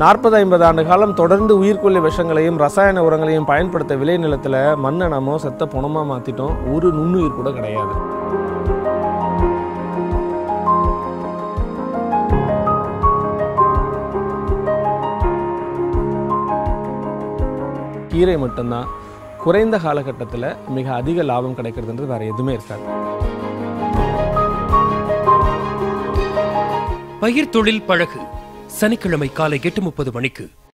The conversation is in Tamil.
நாற்பது ஐம்பது ஆண்டு காலம் தொடர்ந்து உயிர்கொல்லி விஷங்களையும் ரசாயன உரங்களையும் பயன்படுத்த விளை நிலத்தில் மண்ணை நம்ம செத்த புணமாக மாற்றிட்டோம் ஒரு நுண்ணுயிர் கூட கிடையாது கீரை மட்டும்தான் குறைந்த காலகட்டத்தில் மிக அதிக லாபம் கிடைக்கிறதுன்றது வேறு எதுவுமே இருக்காது பயிர் தொழில் பழகு சனிக்கிழமை காலை எட்டு முப்பது மணிக்கு